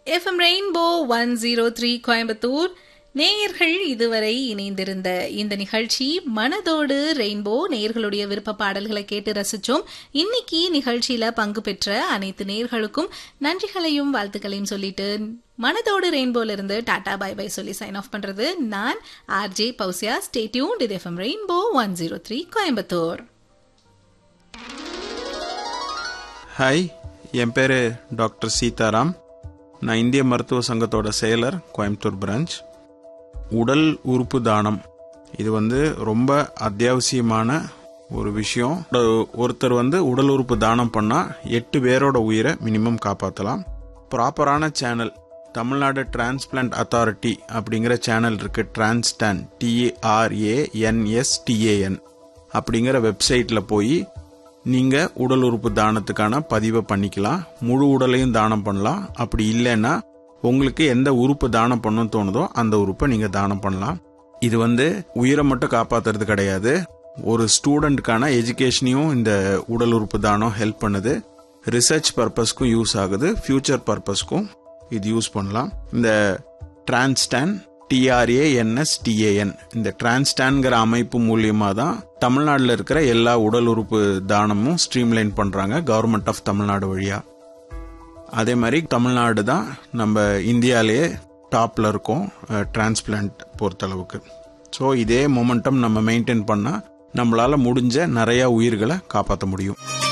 FM Rainbow one zero three Coimbatore நேயர்கள் இதுவரை இணைந்திருந்த இந்த நிகழ்ச்சி மனதோடு ரெயின்போ நேயர்களுடைய விருப்ப பாடல்களை கேட்டு ரசிச்சோம் இன்னைக்கு நிகழ்ச்சியில பங்கு பெற்ற அனைத்து நேயர்களுக்கும் நன்றிகளையும் வாழ்த்துக்களையும் சொல்லிட்டு மனதோடு ரெயின்போல இருந்து டாடா பை பை சொல்லி சைன் ஆஃப் பண்றது நான் ஆர்ஜே பௌசியா ஸ்டேட்யூன் இது FM Rainbow one zero three Coimbatore hi என் பேர் டாக்டர் சீதாராம் நான் இந்திய மருத்துவ சங்கத்தோட செயலர் கோயம்புத்தூர் பிரான்ச் உடல் உறுப்பு தானம் இது வந்து ரொம்ப அத்தியாவசியமான ஒரு விஷயம் ஒரு- ஒருத்தர் வந்து உடல் உறுப்பு தானம் பண்ணால் எட்டு பேரோட உயிரை மினிமம் காப்பாற்றலாம் ப்ராப்பரான சேனல் தமிழ்நாடு டிரான்ஸ்பிளான்ட் அத்தாரிட்டி அப்படிங்கிற சேனல் இருக்கு டிரான்ஸ்டான் டிஏஆர்ஏஎன்எஸ்டிஏஎன் அப்படிங்கிற வெப்சைட்டில் போய் நீங்க உடல் உறுப்பு தானத்துக்கான பதிவை பண்ணிக்கலாம் முழு உடலையும் தானம் பண்ணலாம் அப்படி இல்லைன்னா உங்களுக்கு எந்த உறுப்பு தானம் பண்ணணும்னு தோணுதோ அந்த உறுப்பை நீங்க தானம் பண்ணலாம் இது வந்து உயிரை மட்டும் காப்பாத்துறது கிடையாது ஒரு ஸ்டூடெண்ட்கான எஜுகேஷனையும் இந்த உடல் உறுப்பு தானம் ஹெல்ப் பண்ணுது ரிசர்ச் பர்பஸ்க்கும் யூஸ் ஆகுது ஃபியூச்சர் பர்பஸ்க்கும் இது யூஸ் பண்ணலாம் இந்த டிரான்ஸ்டான் டிஆர்ஏஎன்எஸ்டிஏஎன் இந்த டிரான்ஸ்டான்ங்கிற அமைப்பு மூலியமா தான் தமிழ்நாட்டில் இருக்கிற எல்லா உடல் உறுப்பு தானமும் ஸ்ட்ரீம்லைன் பண்றாங்க கவர்மெண்ட் ஆஃப் தமிழ்நாடு வழியா அதே மாதிரி தமிழ்நாடு தான் நம்ம இந்தியாவிலேயே டாப்ல இருக்கோம் டிரான்ஸ்பிளான்ட் பொறுத்தளவுக்கு ஸோ இதே மொமெண்டம் நம்ம மெயின்டைன் பண்ணால் நம்மளால முடிஞ்ச நிறைய உயிர்களை காப்பாற்ற முடியும்